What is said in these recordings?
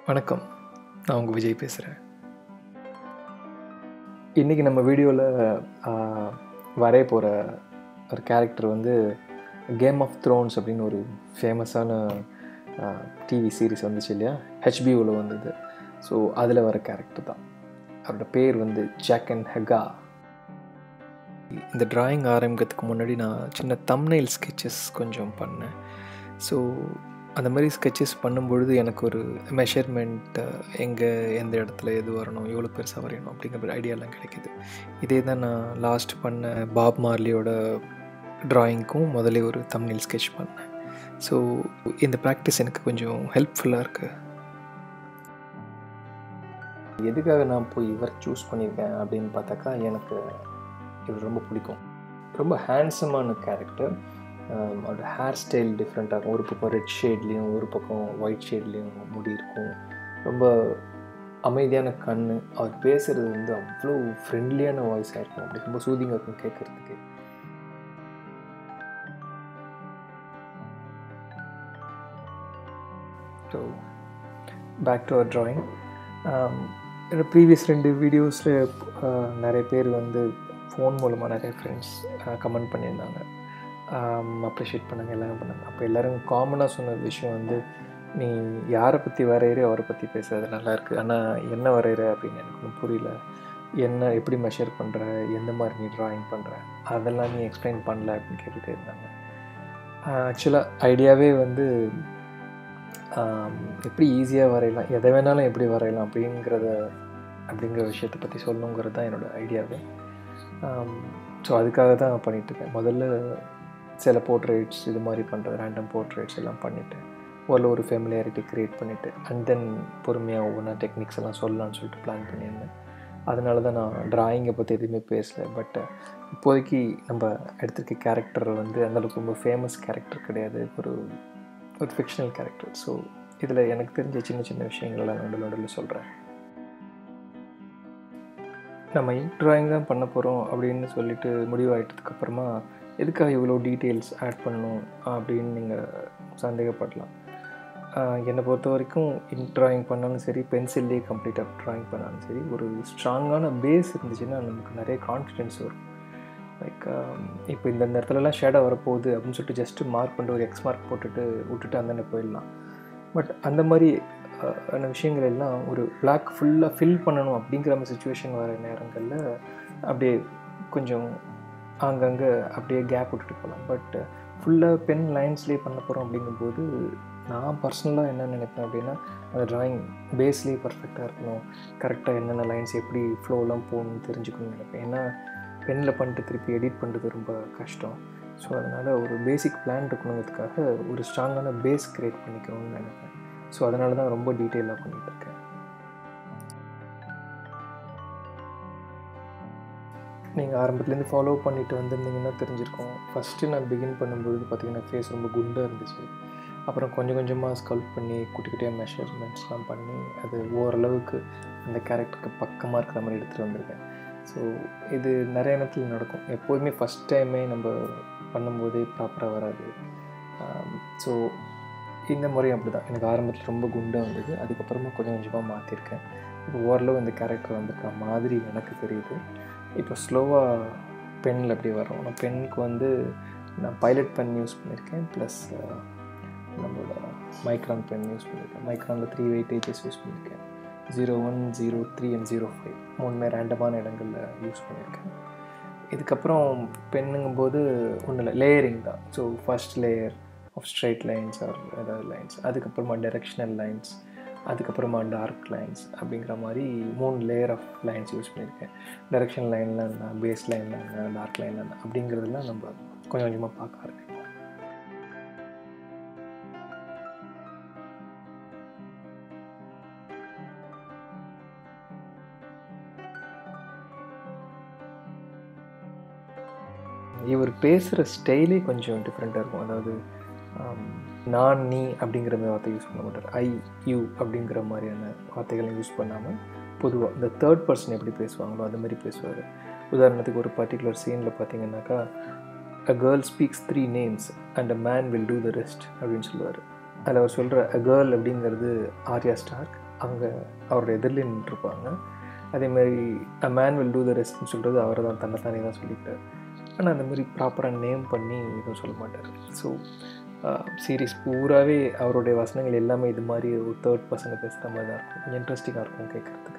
வணக்கம் நான் உங்கள் விஜய் பேசுகிறேன் இன்றைக்கி நம்ம வீடியோவில் வரைய போகிற ஒரு கேரக்டர் வந்து கேம் ஆஃப் த்ரோன்ஸ் அப்படின்னு ஒரு ஃபேமஸான டிவி சீரிஸ் வந்துச்சு இல்லையா ஹெச்பிஓவில் வந்தது ஸோ அதில் வர கேரக்டர் தான் அவரோட பேர் வந்து ஜாக் அண்ட் ஹெகா இந்த டிராயிங் ஆரம்பிக்கிறதுக்கு முன்னாடி நான் சின்ன தம்னைல் ஸ்கெச்சஸ் கொஞ்சம் பண்ணேன் ஸோ அந்த மாதிரி ஸ்கெச்சஸ் பண்ணும்பொழுது எனக்கு ஒரு மெஷர்மெண்ட் எங்கே எந்த இடத்துல எது வரணும் எவ்வளோ பெருசாக வரையணும் அப்படிங்கிற ஒரு ஐடியாலாம் கிடைக்கிது இதே தான் நான் லாஸ்ட் பண்ண பாப் மார்லியோட ட்ராயிங்க்கும் முதல்ல ஒரு தம்னில் ஸ்கெட்ச் பண்ணேன் ஸோ இந்த ப்ராக்டிஸ் எனக்கு கொஞ்சம் ஹெல்ப்ஃபுல்லாக இருக்குது எதுக்காக நான் போய் இவர் சூஸ் பண்ணியிருக்கேன் அப்படின்னு பார்த்தாக்கா எனக்கு இவர் ரொம்ப பிடிக்கும் ரொம்ப ஹேண்ட்ஸமான கேரக்டர் அவரோட ஹேர் ஸ்டைல் டிஃப்ரெண்ட்டாக இருக்கும் ஒரு பக்கம் ரெட் ஷேட்லேயும் ஒரு பக்கம் ஒயிட் ஷேட்லேயும் முடி இருக்கும் ரொம்ப அமைதியான கண் அவர் பேசுகிறது வந்து அவ்வளோ ஃப்ரெண்ட்லியான வாய்ஸாக இருக்கும் அப்படி ரொம்ப சூதிங்காக இருக்கும் கேட்குறதுக்கு ஸோ பேக் டு அவர் ட்ராயிங் என்னோடய ப்ரீவியஸ் ரெண்டு வீடியோஸில் நிறைய பேர் வந்து ஃபோன் மூலமாக நிறைய ஃப்ரெண்ட்ஸ் கமெண்ட் பண்ணியிருந்தாங்க அப்ரிஷியேட் பண்ணாங்க எல்லாரும் பண்ணாங்க அப்போ எல்லோரும் காமனாக சொன்ன விஷயம் வந்து நீ யாரை பற்றி வரைகிற அவரை பற்றி பேசுறது நல்லாயிருக்கு ஆனால் என்ன வரைகிற அப்படின்னு எனக்கு ஒன்றும் புரியல என்ன எப்படி மெஷர் பண்ணுற எந்த மாதிரி நீ ட்ராயிங் பண்ணுற அதெல்லாம் நீ எக்ஸ்பிளைன் பண்ணல அப்படின்னு கேட்டுகிட்டே இருந்தாங்க ஆக்சுவலாக ஐடியாவே வந்து எப்படி ஈஸியாக வரையலாம் எதை வேணாலும் எப்படி வரையலாம் அப்படிங்கிறத அப்படிங்கிற விஷயத்தை பற்றி சொல்லணுங்கிறது தான் என்னோடய ஐடியாவே ஸோ அதுக்காக தான் பண்ணிகிட்ருக்கேன் முதல்ல சில போர்ட்ரேட்ஸ் இது மாதிரி பண்ணுறது ரேண்டம் போர்ட்ரேட்ஸ் எல்லாம் பண்ணிவிட்டு ஓரளவு ஒரு ஃபெமிலியாரிட்டி க்ரியேட் பண்ணிவிட்டு அண்ட் தென் பொறுமையாக ஒவ்வொன்றா டெக்னிக்ஸ் எல்லாம் சொல்லலான்னு சொல்லிட்டு பிளான் பண்ணியிருந்தேன் அதனால தான் நான் ட்ராயிங்கை பற்றி எதுவுமே பேசலை பட் இப்போதைக்கு நம்ம எடுத்திருக்க கேரக்டர் வந்து அந்தளவுக்கு ரொம்ப ஃபேமஸ் கேரக்டர் கிடையாது ஒரு ஒரு ஃபிக்ஷனல் கேரக்டர் ஸோ இதில் எனக்கு தெரிஞ்ச சின்ன சின்ன விஷயங்கள்லாம் நடுவில் நடுவில் சொல்கிறேன் நம்ம இங்க் ட்ராயிங் தான் பண்ண போகிறோம் அப்படின்னு சொல்லிட்டு முடிவாயிட்டதுக்கப்புறமா எதுக்காக இவ்வளோ டீட்டெயில்ஸ் ஆட் பண்ணணும் அப்படின்னு நீங்கள் சந்தேகப்படலாம் என்னை பொறுத்த வரைக்கும் இங்க் ட்ராயிங் பண்ணாலும் சரி பென்சில்லே கம்ப்ளீட்டாக ட்ராயிங் பண்ணாலும் சரி ஒரு ஸ்ட்ராங்கான பேஸ் இருந்துச்சுன்னா நமக்கு நிறைய கான்ஃபிடென்ஸ் வரும் லைக் இப்போ இந்த இடத்துலலாம் ஷேடாக வரப்போகுது அப்படின்னு சொல்லிட்டு ஜஸ்ட்டு மார்க் பண்ணிட்டு ஒரு எக்ஸ் மார்க் போட்டுட்டு விட்டுட்டு அந்தாண்ட போயிடலாம் பட் அந்த மாதிரி அந்த விஷயங்கள் எல்லாம் ஒரு பிளாக் ஃபுல்லாக ஃபில் பண்ணணும் அப்படிங்கிற மாதிரி சுச்சுவேஷன் வர நேரங்களில் அப்படியே கொஞ்சம் அங்கங்கே அப்படியே கேப் விட்டுட்டு போகலாம் பட் ஃபுல்லாக பென் லைன்ஸ்லேயே பண்ண போகிறோம் அப்படிங்கும்போது நான் பர்சனலாக என்ன நினைப்பேன் அப்படின்னா அந்த ட்ராயிங் பேஸ்லேயே பர்ஃபெக்டாக இருக்கணும் கரெக்டாக என்னென்ன லைன்ஸ் எப்படி ஃப்ளோலாம் போகணும்னு தெரிஞ்சுக்கணும்னு நினைப்பேன் ஏன்னா பெனில் பண்ணிட்டு திருப்பி எடிட் பண்ணுறது ரொம்ப கஷ்டம் ஸோ அதனால் ஒரு பேசிக் பிளான் இருக்கணுங்கிறதுக்காக ஒரு ஸ்ட்ராங்கான பேஸ் க்ரியேட் பண்ணிக்கணும்னு நினைப்பேன் ஸோ அதனால தான் ரொம்ப டீட்டெயிலாக பண்ணிகிட்ருக்கேன் நீங்கள் ஆரம்பத்துலேருந்து ஃபாலோ பண்ணிட்டு வந்திருந்தீங்கன்னா தெரிஞ்சிருக்கோம் ஃபஸ்ட்டு நான் பிகின் பண்ணும்பொழுது பார்த்திங்கன்னா ஃபேஸ் ரொம்ப குண்டாக இருந்துச்சு அப்புறம் கொஞ்சம் கொஞ்சமாக ஸ்கல்ப் பண்ணி குட்டி குட்டியாக மெஷர்மெண்ட்ஸ்லாம் பண்ணி அது ஓரளவுக்கு அந்த கேரக்டருக்கு பக்கமாக இருக்கிற மாதிரி எடுத்துகிட்டு வந்திருக்கேன் ஸோ இது நிறைய நேரத்தில் நடக்கும் எப்போதுமே ஃபஸ்ட் டைமே நம்ம பண்ணும்போதே ப்ராப்பராக வராது ஸோ இந்த முறையும் அப்படி தான் எனக்கு ஆரம்பத்தில் ரொம்ப குண்டாக வந்தது அதுக்கப்புறமா கொஞ்சம் கொஞ்சமாக மாற்றிருக்கேன் இப்போ ஓரளவு இந்த கேரக்டர் வந்திருக்க மாதிரி எனக்கு தெரியுது இப்போ ஸ்லோவாக பெனில் அப்படி வரும் நான் பென்னுக்கு வந்து நான் பைலட் பென் யூஸ் பண்ணியிருக்கேன் ப்ளஸ் நம்மளோட மைக்ரான் பென் யூஸ் பண்ணியிருக்கேன் மைக்ரானில் த்ரீ வெயிட்டேஜஸ் யூஸ் பண்ணியிருக்கேன் zero one zero three and zero five மூணுமே ரேண்டமான இடங்களில் யூஸ் பண்ணியிருக்கேன் இதுக்கப்புறம் பெண்ணுங்கும்போது ஒன்றும் இல்லை லேயரிங் தான் so first layer of straight lines or ஏதாவது லைன்ஸ் அதுக்கப்புறமா டைரெக்ஷனல் லைன்ஸ் அதுக்கப்புறமா டார்க் லைன்ஸ் அப்படிங்கிற மாதிரி மூணு லேயர் ஆஃப் லைன்ஸ் யூஸ் பண்ணியிருக்கேன் டைரெக்ஷன் லைனில் என்ன பேஸ் லைனில் என்ன டார்க் லைனில் என்ன அப்படிங்கிறதுலாம் நம்ம கொஞ்சம் கொஞ்சமாக பார்க்க ஆரம்பிப்போம் இவர் பேசுகிற ஸ்டைலே கொஞ்சம் டிஃப்ரெண்ட்டாக இருக்கும் அதாவது நான் நீ அப்படிங்கிற மாதிரி வார்த்தை யூஸ் பண்ண மாட்டார் ஐ யூ அப்படிங்கிற மாதிரியான வார்த்தைகளை யூஸ் பண்ணாமல் பொதுவாக இந்த தேர்ட் பர்சன் எப்படி பேசுவாங்களோ அந்த மாதிரி பேசுவார் உதாரணத்துக்கு ஒரு பர்டிகுலர் சீனில் பார்த்தீங்கன்னாக்கா a girl speaks three names and a man will do the rest அப்படின்னு சொல்லுவார் அதில் அவர் சொல்கிற அ கேர்ள் அப்படிங்கிறது ஆர்யா ஸ்டார்க் அங்கே அவரோட எதிரிலே நின்றுருப்பாங்க அதேமாதிரி a man will do the ரெஸ்ட்னு சொல்கிறது அவரை தான் தன்னைத்தானே தான் சொல்லிட்டார் ஆனால் அந்த மாதிரி ப்ராப்பராக நேம் பண்ணி எதுவும் சொல்ல மாட்டார் ஸோ சீரீஸ் பூராவே அவருடைய வசனங்கள் எல்லாமே இது மாதிரி ஒரு தேர்ட் பர்சனை பேசுகிற மாதிரி தான் இருக்கும் கொஞ்சம் இன்ட்ரெஸ்டிங்காக இருக்கும் கேட்குறதுக்கு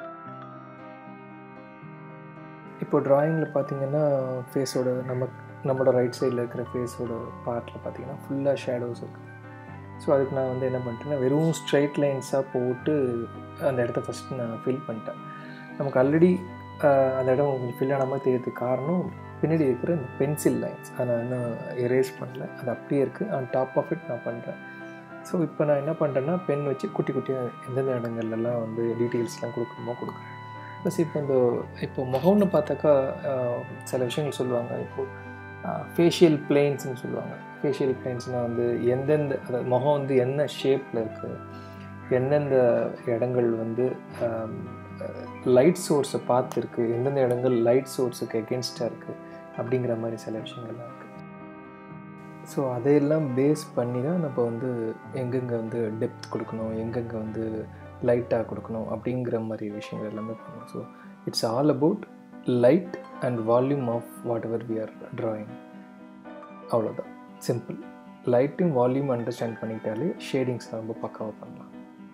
இப்போ ட்ராயிங்கில் பார்த்தீங்கன்னா ஃபேஸோட நம்ம நம்மளோட ரைட் சைடில் இருக்கிற ஃபேஸோட பார்ட்டில் பார்த்தீங்கன்னா ஃபுல்லாக ஷேடோஸ் இருக்குது ஸோ அதுக்கு நான் வந்து என்ன பண்ணிட்டேன்னா வெறும் ஸ்ட்ரைட் லைன்ஸாக போட்டு அந்த இடத்த ஃபஸ்ட்டு நான் ஃபில் பண்ணிட்டேன் நமக்கு ஆல்ரெடி அந்த இடம் கொஞ்சம் ஃபில் ஆன மாதிரி தெரியறதுக்கு காரணம் பின்னாடி இருக்கிற இந்த பென்சில் லைன்ஸ் அதை நான் இன்னும் எரேஸ் பண்ணல அது அப்படியே இருக்குது ஆன் டாப் ஆஃப் இட் நான் பண்ணுறேன் ஸோ இப்போ நான் என்ன பண்ணுறேன்னா பென் வச்சு குட்டி குட்டியாக எந்தெந்த இடங்கள்லாம் வந்து டீட்டெயில்ஸ்லாம் கொடுக்கணுமோ கொடுக்குறேன் ப்ளஸ் இப்போ இந்த இப்போ முகம்னு பார்த்தாக்கா சில விஷயங்கள் சொல்லுவாங்க இப்போது ஃபேஷியல் பிளேன்ஸ்னு சொல்லுவாங்க ஃபேஷியல் பிளேன்ஸ்னால் வந்து எந்தெந்த அதாவது முகம் வந்து என்ன ஷேப்பில் இருக்குது எந்தெந்த இடங்கள் வந்து லைட் சோர்ஸை பார்த்துருக்கு எந்தெந்த இடங்கள் லைட் சோர்ஸுக்கு எகென்ஸ்டாக இருக்குது அப்படிங்கிற மாதிரி சில விஷயங்கள்லாம் இருக்குது ஸோ அதையெல்லாம் பேஸ் பண்ணி தான் நம்ம வந்து எங்கெங்கே வந்து டெப்த் கொடுக்கணும் எங்கெங்கே வந்து லைட்டாக கொடுக்கணும் அப்படிங்கிற மாதிரி விஷயங்கள் எல்லாமே பண்ணணும் so it's all about light and volume of whatever we are drawing அவ்வளோதான் சிம்பிள் லைட்டும் வால்யூம் அண்டர்ஸ்டாண்ட் பண்ணிக்கிட்டாலே ஷேடிங்ஸ் ரொம்ப பக்காவாக பண்ணலாம்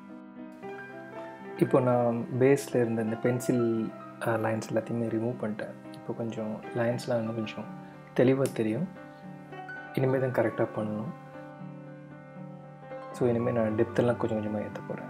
இப்போ நான் பேஸில் இருந்த இந்த பென்சில் லைன்ஸ் எல்லாத்தையுமே ரிமூவ் பண்ணிட்டேன் இப்போ கொஞ்சம் லைன்ஸ்லாம் இன்னும் கொஞ்சம் தெளிவாக தெரியும் இனிமேல் தான் கரெக்டாக பண்ணணும் ஸோ இனிமேல் நான் டெப்த்தெல்லாம் கொஞ்சம் கொஞ்சமாக ஏற்ற போகிறேன்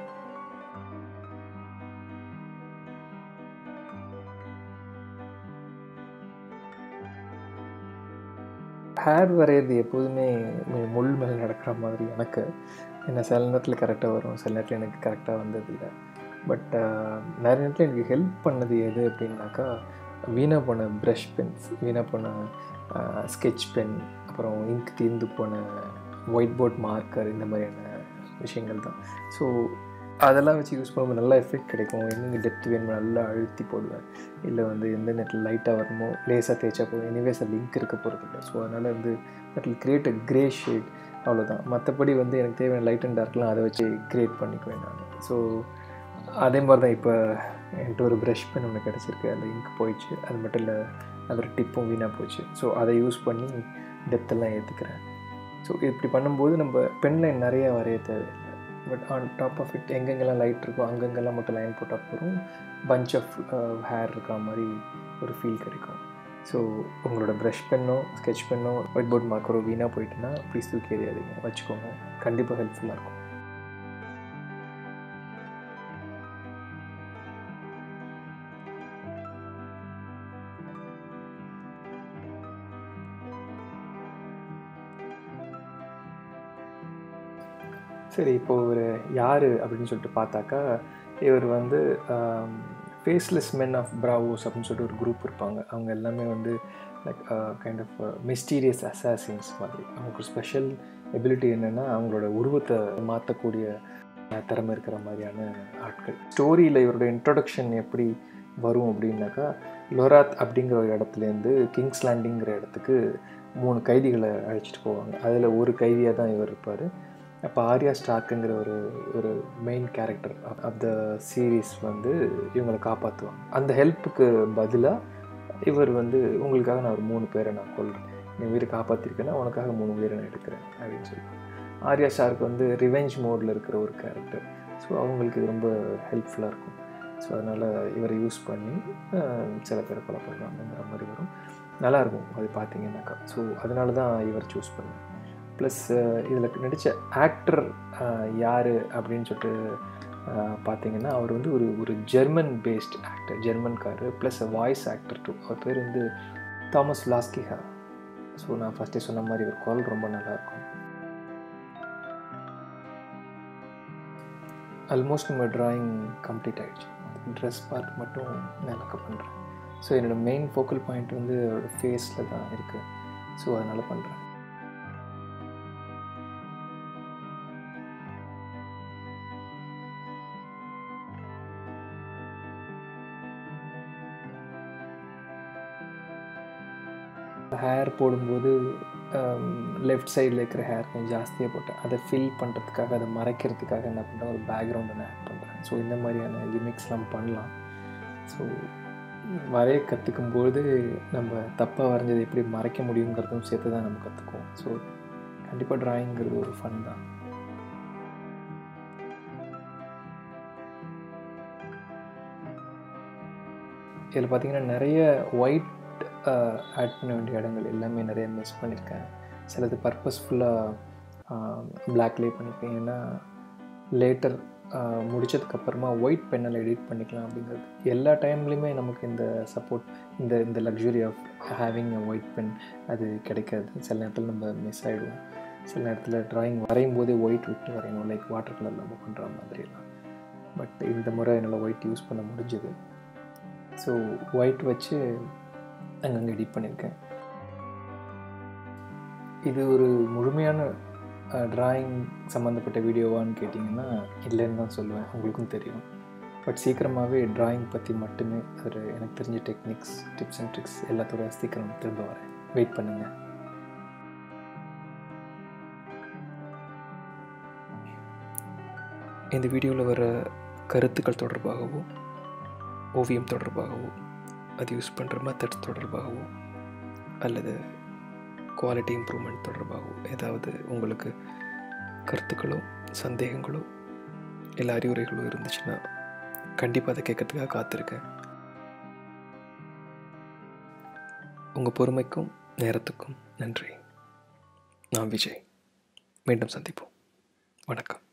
ஹேர் வரைகிறது எப்போதுமே கொஞ்சம் முள் மேலே நடக்கிற மாதிரி எனக்கு என்ன சில நேரத்தில் கரெக்டாக வரும் சில நேரத்தில் எனக்கு கரெக்டாக வந்தது இல்லை பட் நிறைய நேரத்தில் எனக்கு ஹெல்ப் பண்ணது எது அப்படின்னாக்கா வீணாக போன ப்ரஷ் பென்ஸ் வீணாக போன ஸ்கெட்ச் பென் அப்புறம் இங்க் தீர்ந்து போன ஒயிட் போர்ட் மார்க்கர் இந்த மாதிரியான விஷயங்கள் தான் ஸோ அதெல்லாம் வச்சு யூஸ் பண்ணும்போது நல்லா எஃபெக்ட் கிடைக்கும் எங்கெங்கே டெப்த் வேணுமோ நல்லா அழுத்தி போடுவேன் இல்லை வந்து எந்த நேரத்தில் லைட்டாக வரணுமோ லேஸாக தேய்ச்சா போதும் எனிவேஸ் அது லிங்க் இருக்க போகிறது இல்லை ஸோ அதனால் வந்து that will create a grey shade அவ்வளோதான் மற்றபடி வந்து எனக்கு தேவையான லைட் அண்ட் டார்க்லாம் அதை வச்சு க்ரியேட் பண்ணிக்குவேன் நான் ஸோ அதே மாதிரி தான் இப்போ என்கிட்ட ஒரு ப்ரஷ் பென் ஒன்று கிடச்சிருக்கு அதில் இங்க் போயிடுச்சு அது மட்டும் இல்லை அதோட டிப்பும் வீணாக போச்சு ஸோ அதை யூஸ் பண்ணி டெப்த்தெல்லாம் ஏற்றுக்கிறேன் ஸோ இப்படி பண்ணும்போது நம்ம பென் லைன் நிறைய வரைய தேவையில்லை but on top of it எங்கெங்கெல்லாம் லைட் இருக்கோ அங்கங்கெல்லாம் மட்டும் லைன் போட்டால் போகிறோம் பஞ்ச் ஆஃப் ஹேர் இருக்கிற மாதிரி ஒரு ஃபீல் கிடைக்கும் ஸோ உங்களோட ப்ரஷ் பென்னோ ஸ்கெட்ச் பென்னோ ஒயிட் போர்ட் மார்க்கரோ வீணாக போயிட்டுன்னா ப்ளீஸ் தூக்கி எறியாதீங்க வச்சுக்கோங்க கண்டிப்பாக ஹெல்ப்ஃபுல்லாக இருக்கும் சரி இப்போது ஒரு யார் அப்படின்னு சொல்லிட்டு பார்த்தாக்கா இவர் வந்து ஃபேஸ்லெஸ் மென் ஆஃப் ப்ராவோஸ் அப்படின்னு சொல்லிட்டு ஒரு குரூப் இருப்பாங்க அவங்க எல்லாமே வந்து like kind of mysterious assassins மாதிரி அவங்களுக்கு ஒரு ஸ்பெஷல் எபிலிட்டி என்னென்னா அவங்களோட உருவத்தை மாற்றக்கூடிய திறமை இருக்கிற மாதிரியான ஆட்கள் ஸ்டோரியில் இவரோட இன்ட்ரொடக்ஷன் எப்படி வரும் அப்படின்னாக்கா லொராத் அப்படிங்கிற ஒரு இடத்துலேருந்து கிங்ஸ் லேண்டிங்கிற இடத்துக்கு மூணு கைதிகளை அழைச்சிட்டு போவாங்க அதில் ஒரு கைதியாக தான் இவர் இருப்பார் அப்போ ஆர்யா ஸ்டார்க்குங்கிற ஒரு ஒரு main character of the series வந்து இவங்களை காப்பாற்றுவாங்க அந்த ஹெல்ப்புக்கு பதிலாக இவர் வந்து உங்களுக்காக நான் ஒரு மூணு பேரை நான் கொள்கிறேன் நீ உயிரை காப்பாற்றிருக்கேன்னா உனக்காக மூணு உயிரை நான் எடுக்கிறேன் அப்படின்னு சொல்லுவாங்க ஆர்யா ஷார்க் வந்து ரிவெஞ்ச் மோடில் இருக்கிற ஒரு கேரக்டர் ஸோ அவங்களுக்கு இது ரொம்ப ஹெல்ப்ஃபுல்லாக இருக்கும் ஸோ அதனால் இவரை யூஸ் பண்ணி சில பேரை கொலை பண்ணுவாங்கங்கிற மாதிரி வரும் நல்லாயிருக்கும் அது பார்த்தீங்கன்னாக்கா ஸோ அதனால தான் இவர் சூஸ் பண்ணேன் ப்ளஸ் இதில் நடித்த ஆக்டர் யார் அப்படின்னு சொல்லிட்டு பார்த்தீங்கன்னா அவர் வந்து ஒரு ஒரு ஜெர்மன் பேஸ்ட் ஆக்டர் ஜெர்மன்காரு ப்ளஸ் வாய்ஸ் ஆக்டர் டூ அவர் பேர் வந்து தாமஸ் லாஸ்கிஹா ஸோ நான் ஃபஸ்ட்டே சொன்ன மாதிரி ஒரு குரல் ரொம்ப நல்லாயிருக்கும் ஆல்மோஸ்ட் நம்ம ட்ராயிங் கம்ப்ளீட் ஆகிடுச்சு ட்ரெஸ் பார்ட் மட்டும் நிலக்க பண்ணுறேன் ஸோ என்னோடய மெயின் ஃபோக்கல் பாயிண்ட் வந்து ஃபேஸில் தான் இருக்குது ஸோ அதனால் பண்ணுறேன் ஹேர் போடும்போது லெஃப்ட் சைடில் இருக்கிற ஹேர் கொஞ்சம் ஜாஸ்தியாக போட்டேன் அதை ஃபில் பண்ணுறதுக்காக அதை மறைக்கிறதுக்காக என்ன பண்ணுறேன் ஒரு பேக்ரவுண்டை நான் ஆட் பண்ணுறேன் ஸோ இந்த மாதிரியான கிமிக்ஸ்லாம் பண்ணலாம் ஸோ வரைய கற்றுக்கும்போது நம்ம தப்பாக வரைஞ்சதை எப்படி மறைக்க முடியுங்கிறதும் சேர்த்து தான் நம்ம கற்றுக்குவோம் ஸோ கண்டிப்பாக ட்ராயிங்கிறது ஒரு ஃபன் தான் இதில் பார்த்தீங்கன்னா நிறைய ஒயிட் ஆட் பண்ண வேண்டிய இடங்கள் எல்லாமே நிறைய மிஸ் பண்ணியிருக்கேன் சிலது பர்பஸ்ஃபுல்லாக பிளாக்லேயே பண்ணியிருக்கேன் ஏன்னா லேட்டர் முடித்ததுக்கப்புறமா ஒயிட் பென்னில் எடிட் பண்ணிக்கலாம் அப்படிங்கிறது எல்லா டைம்லேயுமே நமக்கு இந்த சப்போர்ட் இந்த இந்த luxury of having a white pen அது கிடைக்காது சில நேரத்தில் நம்ம மிஸ் ஆகிடுவோம் சில நேரத்தில் ட்ராயிங் வரையும் போதே ஒயிட் விட்டு வரையணும் லைக் வாட்டர் கலரில் நம்ம பண்ணுற மாதிரிலாம் பட் இந்த முறை என்னால் ஒயிட் யூஸ் பண்ண முடிஞ்சுது ஸோ ஒயிட் வச்சு அங்கங்கே எடிட் பண்ணியிருக்கேன் இது ஒரு முழுமையான ட்ராயிங் சம்மந்தப்பட்ட வீடியோவான்னு கேட்டிங்கன்னா இல்லைன்னு தான் சொல்லுவேன் உங்களுக்கும் தெரியும் பட் சீக்கிரமாகவே ட்ராயிங் பற்றி மட்டுமே ஒரு எனக்கு தெரிஞ்ச டெக்னிக்ஸ் டிப்ஸ் அண்ட் ட்ரிக்ஸ் எல்லாத்தோட சீக்கிரம் திரும்ப வரேன் வெயிட் பண்ணுங்கள் இந்த வீடியோவில் வர கருத்துக்கள் தொடர்பாகவோ ஓவியம் தொடர்பாகவோ அது யூஸ் பண்ணுற மெத்தட்ஸ் தொடர்பாகவோ அல்லது குவாலிட்டி இம்ப்ரூவ்மெண்ட் தொடர்பாகவோ ஏதாவது உங்களுக்கு கருத்துக்களோ சந்தேகங்களோ இல்லை அறிவுரைகளோ இருந்துச்சுன்னா கண்டிப்பாக அதை கேட்கறதுக்காக காத்திருக்கேன் உங்கள் பொறுமைக்கும் நேரத்துக்கும் நன்றி நான் விஜய் மீண்டும் சந்திப்போம் வணக்கம்